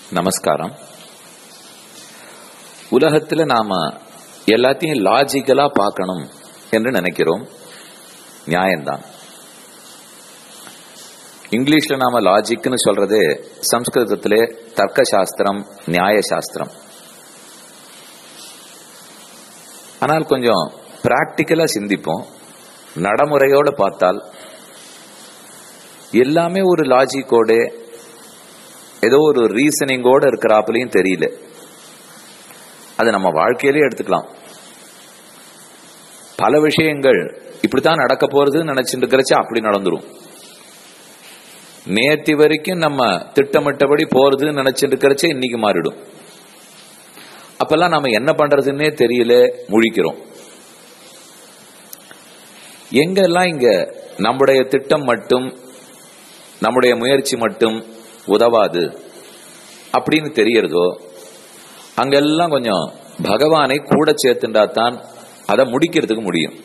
நமஸ்காரம் உலகத்துல நாம எல்லாத்தையும் லாஜிக்கலா பார்க்கணும் என்று நினைக்கிறோம் நியாயம்தான் இங்கிலீஷ்ல நாம லாஜிக்னு சொல்றது சம்ஸ்கிருதத்திலே தர்க்க சாஸ்திரம் நியாய சாஸ்திரம் ஆனால் கொஞ்சம் பிராக்டிக்கலா சிந்திப்போம் நடைமுறையோட பார்த்தால் எல்லாமே ஒரு லாஜிக்கோட ஏதோ ஒரு ரீசனிங்கோட இருக்கிறாப்புலையும் தெரியல அது நம்ம வாழ்க்கையிலே எடுத்துக்கலாம் பல விஷயங்கள் இப்படித்தான் நடக்க போறது நினைச்சிட்டு இருக்கிறச்சா அப்படி நடந்துரும் நேத்தி வரைக்கும் நம்ம திட்டமிட்டபடி போறதுன்னு நினைச்சிட்டு இருக்கிறச்சே இன்னைக்கு மாறிடும் அப்பெல்லாம் நம்ம என்ன பண்றதுன்னே தெரியல முழிக்கிறோம் எங்கெல்லாம் இங்க நம்முடைய திட்டம் மட்டும் நம்முடைய முயற்சி மட்டும் உதவாது அப்படின்னு தெரியறதோ அங்கெல்லாம் கொஞ்சம் பகவானை கூட சேர்த்துண்டா தான் அதை முடிக்கிறதுக்கு முடியும்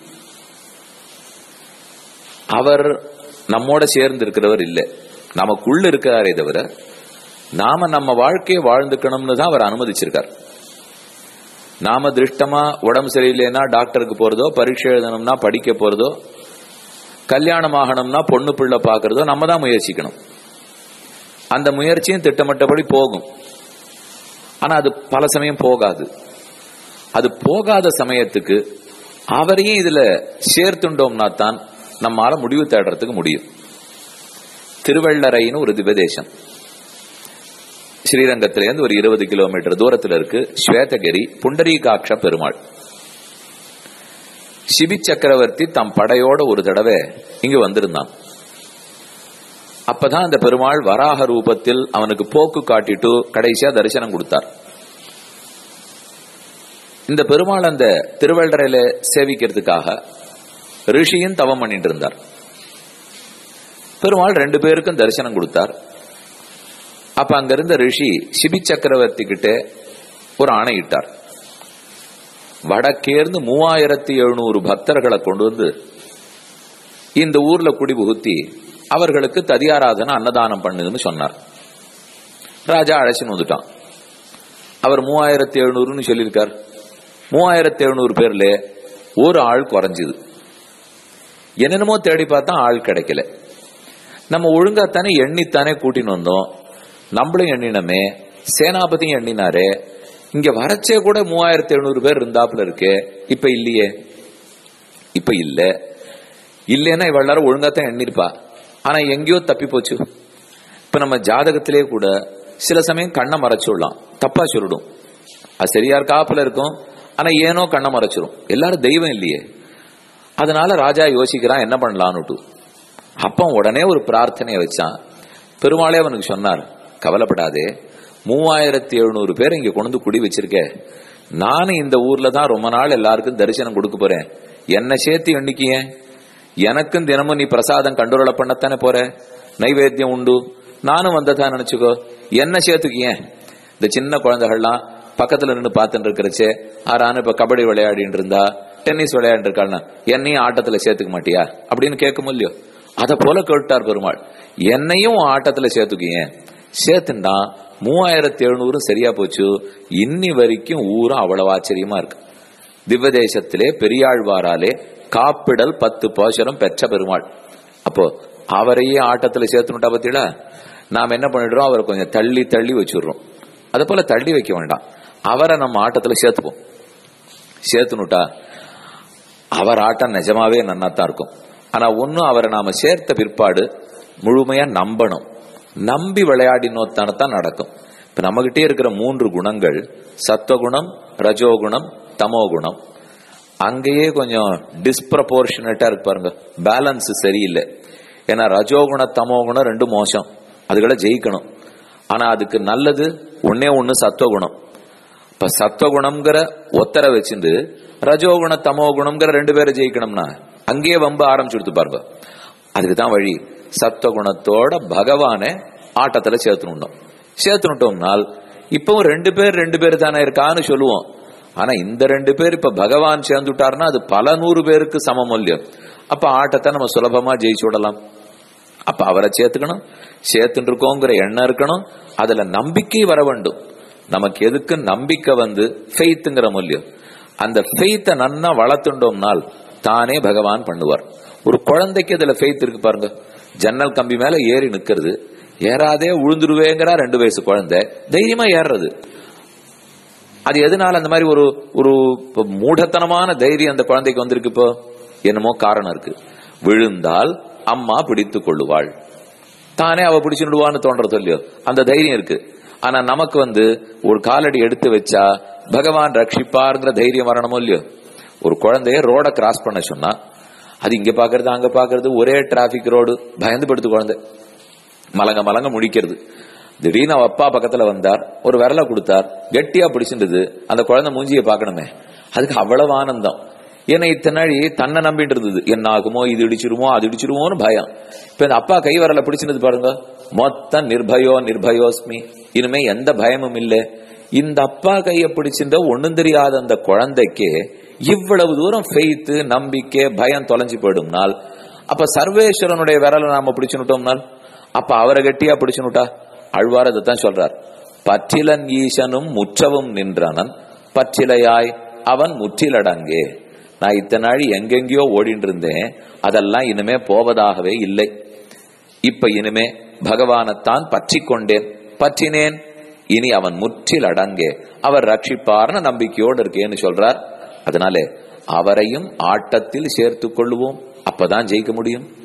அவர் நம்மோட சேர்ந்து இருக்கிறவர் இல்லை நமக்குள்ள இருக்கிறாரே தவிர நாம நம்ம வாழ்க்கையை வாழ்ந்துக்கணும்னு தான் அவர் அனுமதிச்சிருக்கார் நாம திருஷ்டமா உடம்பு சரியில்லைன்னா டாக்டருக்கு போறதோ பரீட்சை எழுதணும்னா படிக்க போறதோ கல்யாணம் ஆகணும்னா பொண்ணு பிள்ளை பாக்குறதோ நம்ம தான் முயற்சிக்கணும் அந்த முயற்சியும் திட்டமிட்டபடி போகும் ஆனா அது பல சமயம் போகாது அது போகாத சமயத்துக்கு அவரையும் இதுல சேர்த்துண்டோம்னா தான் நம்மால முடிவு தேடுறதுக்கு முடியும் திருவள்ளரைன்னு ஒரு திவதேசம் ஸ்ரீரங்கத்திலேருந்து ஒரு இருபது கிலோமீட்டர் தூரத்துல இருக்கு ஸ்வேதகிரி புண்டரீகாட்ச பெருமாள் சிபி சக்கரவர்த்தி தம் படையோட ஒரு தடவை இங்கு வந்திருந்தான் அப்பதான் அந்த பெருமாள் வராக ரூபத்தில் அவனுக்கு போக்கு காட்டிட்டு கடைசியா தரிசனம் கொடுத்தார் இந்த பெருமாள் அந்த திருவள்ளரையில சேவிக்கிறதுக்காக ரிஷியும் தவம் பண்ணிட்டு இருந்தார் பெருமாள் ரெண்டு பேருக்கும் தரிசனம் கொடுத்தார் அப்ப அங்க இருந்த ரிஷி சிபி சக்கரவர்த்தி கிட்ட ஒரு ஆணையிட்டார் வடக்கேர்ந்து மூவாயிரத்தி எழுநூறு பக்தர்களை கொண்டு வந்து இந்த ஊர்ல குடி புகுத்தி அவர்களுக்கு ததியாராதனை அன்னதானம் பண்ணுதுன்னு சொன்னார் ராஜா அழைச்சின்னு வந்துட்டான் அவர் மூவாயிரத்தி எழுநூறுன்னு சொல்லியிருக்கார் மூவாயிரத்தி எழுநூறு பேர்ல ஒரு ஆள் குறைஞ்சுது என்னென்னமோ தேடி பார்த்தா ஆள் கிடைக்கல நம்ம ஒழுங்காத்தானே எண்ணித்தானே கூட்டின்னு வந்தோம் நம்மளும் எண்ணினமே சேனாபதியும் எண்ணினாரே இங்க வரச்சே கூட மூவாயிரத்தி எழுநூறு பேர் இருந்தாப்புல இருக்கே இப்ப இல்லையே இப்ப இல்ல இல்லைன்னா இவ எல்லாரும் ஒழுங்காத்தான் எண்ணிருப்பா ஆனா எங்கேயோ தப்பி போச்சு இப்ப நம்ம ஜாதகத்திலே கூட சில சமயம் கண்ணை மறைச்சுடலாம் தப்பா சொல்லிடும் அது சரியா காப்புல இருக்கும் ஆனா ஏனோ கண்ணை மறைச்சிரும் எல்லாரும் தெய்வம் இல்லையே அதனால ராஜா யோசிக்கிறான் என்ன பண்ணலான்னுட்டு அப்ப உடனே ஒரு பிரார்த்தனையை வச்சான் பெருமாளே அவனுக்கு சொன்னார் கவலைப்படாதே மூவாயிரத்தி எழுநூறு பேர் இங்க கொண்டு குடி வச்சிருக்க நானும் இந்த ஊர்ல தான் ரொம்ப நாள் எல்லாருக்கும் தரிசனம் கொடுக்க போறேன் என்ன சேர்த்து எண்ணிக்கிய எனக்கும் தினமும் நீ பிரசாதம் கண்டுரலை பண்ணத்தானே போற நைவேத்தியம் உண்டு நானும் வந்ததா நினைச்சுக்கோ என்ன சேர்த்துக்கிய இந்த சின்ன குழந்தைகள்லாம் பக்கத்துல நின்று பார்த்துட்டு இருக்கிறச்சே ஆறானு இப்ப கபடி விளையாடிட்டு இருந்தா டென்னிஸ் விளையாண்டு இருக்காள்னா என்னையும் ஆட்டத்துல சேர்த்துக்க மாட்டியா அப்படின்னு கேட்கும் இல்லையோ அத போல கேட்டார் பெருமாள் என்னையும் ஆட்டத்துல சேர்த்துக்கிய சேர்த்துண்டா மூவாயிரத்தி எழுநூறு சரியா போச்சு இன்னி வரைக்கும் ஊரும் அவ்வளவு ஆச்சரியமா இருக்கு திவ்வதேசத்திலே பெரியாழ்வாராலே காப்பிடல் பத்து போஷரம் பெற்ற பெருமாள் அப்போ அவரையே ஆட்டத்துல சேர்த்துனுட்டா பத்தியில நாம் என்ன பண்ணிடுறோம் அவரை கொஞ்சம் தள்ளி தள்ளி வச்சுடுறோம் அதை போல தள்ளி வைக்க வேண்டாம் அவரை நம்ம ஆட்டத்துல சேர்த்துப்போம் சேர்த்துனுட்டா அவர் ஆட்டம் நிஜமாவே நன்னாத்தான் இருக்கும் ஆனா ஒன்னும் அவரை நாம சேர்த்த பிற்பாடு முழுமையா நம்பணும் நம்பி விளையாடினோத்தானத்தான் நடக்கும் இப்ப நம்மகிட்டே இருக்கிற மூன்று குணங்கள் சத்வகுணம் ரஜோகுணம் தமோகுணம் அங்கேயே கொஞ்சம் டிஸ்ப்ரப்போர்ஷனட்டா இருக்கு பாருங்க பேலன்ஸ் சரியில்லை ஏன்னா ரஜோகுண தமோகுணம் ரெண்டு மோசம் அதுகளை ஜெயிக்கணும் ஆனா அதுக்கு நல்லது ஒன்னே ஒண்ணு சத்வகுணம் இப்ப சத்வகுணம்ங்கிற ஒத்தரை வச்சிருந்து ரஜோகுண தமோகுணம்ங்கிற ரெண்டு பேரை ஜெயிக்கணும்னா அங்கேயே வம்ப ஆரம்பிச்சுடுத்து பாருங்க அதுக்கு தான் வழி சத்வகுணத்தோட பகவானை ஆட்டத்துல சேர்த்துனுட்டோம் சேர்த்துனுட்டோம்னால் இப்பவும் ரெண்டு பேர் ரெண்டு பேர் தானே இருக்கான்னு சொல்லுவோம் ஆனா இந்த ரெண்டு பேர் இப்ப பகவான் சேர்ந்துட்டாருன்னா அது பல நூறு பேருக்கு சமமூல்யம் அப்ப ஆட்டத்தை நம்ம சுலபமா ஜெயிச்சு விடலாம் அப்ப அவரை சேர்த்துக்கணும் சேர்த்துட்டு இருக்கோங்கிற எண்ணம் இருக்கணும் அதுல நம்பிக்கை வர வேண்டும் நமக்கு எதுக்கு நம்பிக்கை வந்து ஃபெய்த்துங்கிற மூலியம் அந்த ஃபெய்த்தை நன்னா வளர்த்துட்டோம்னால் தானே பகவான் பண்ணுவார் ஒரு குழந்தைக்கு அதுல ஃபெய்த் இருக்கு பாருங்க ஜன்னல் கம்பி மேல ஏறி நிக்கிறது ஏறாதே உழுந்துருவேங்கிறா ரெண்டு வயசு குழந்தை தைரியமா ஏறுறது அது எதனால அந்த மாதிரி ஒரு ஒரு மூடத்தனமான தைரியம் அந்த குழந்தைக்கு வந்திருக்கு இப்போ என்னமோ காரணம் இருக்கு விழுந்தால் அம்மா பிடித்துக் கொள்ளுவாள் தானே அவ பிடிச்சுடுவான்னு தோன்றது இல்லையோ அந்த தைரியம் இருக்கு ஆனா நமக்கு வந்து ஒரு காலடி எடுத்து வச்சா பகவான் ரட்சிப்பாருங்கிற தைரியம் வரணுமோ இல்லையோ ஒரு குழந்தைய ரோட கிராஸ் பண்ண சொன்னா அது இங்க பாக்குறது அங்க பாக்குறது ஒரே டிராபிக் ரோடு பயந்து படுத்து குழந்தை மலங்க மலங்க முடிக்கிறது திடீர்னு அவ அப்பா பக்கத்துல வந்தார் ஒரு விரலை கொடுத்தார் கெட்டியா பிடிச்சிருந்தது அந்த குழந்தை மூஞ்சியை பார்க்கணுமே அதுக்கு அவ்வளவு ஆனந்தம் ஏன்னா இத்தனை நாளி தன்னை நம்பிட்டு இருந்தது என்ன ஆகுமோ இது இடிச்சிருமோ அது இடிச்சிருமோன்னு பயம் இப்ப இந்த அப்பா கை வரல பிடிச்சிருந்தது பாருங்க மொத்தம் நிர்பயோ நிர்பயோஸ்மி இனிமே எந்த பயமும் இல்லை இந்த அப்பா கைய பிடிச்சிருந்த ஒண்ணும் தெரியாத அந்த குழந்தைக்கு இவ்வளவு தூரம் ஃபெய்த்து நம்பிக்கை பயம் தொலைஞ்சு போயிடும்னால் அப்ப சர்வேஸ்வரனுடைய விரலை நாம பிடிச்சுட்டோம்னால் அப்ப அவரை கட்டியா பிடிச்சுனுட்டா அழ்வார் அதைத்தான் சொல்றார் பற்றிலன் ஈசனும் முற்றவும் நின்றனன் பற்றிலையாய் அவன் முற்றிலடங்கே நான் இத்தனை நாள் எங்கெங்கயோ ஓடிட்டு இருந்தேன் அதெல்லாம் இனிமே போவதாகவே இல்லை இப்ப இனிமே பகவானைத்தான் பற்றி கொண்டேன் பற்றினேன் இனி அவன் முற்றில் அடங்கே அவர் ரட்சிப்பார்னு நம்பிக்கையோடு இருக்கேன்னு சொல்றார் அதனால அவரையும் ஆட்டத்தில் சேர்த்துக் கொள்ளுவோம் அப்பதான் ஜெயிக்க முடியும்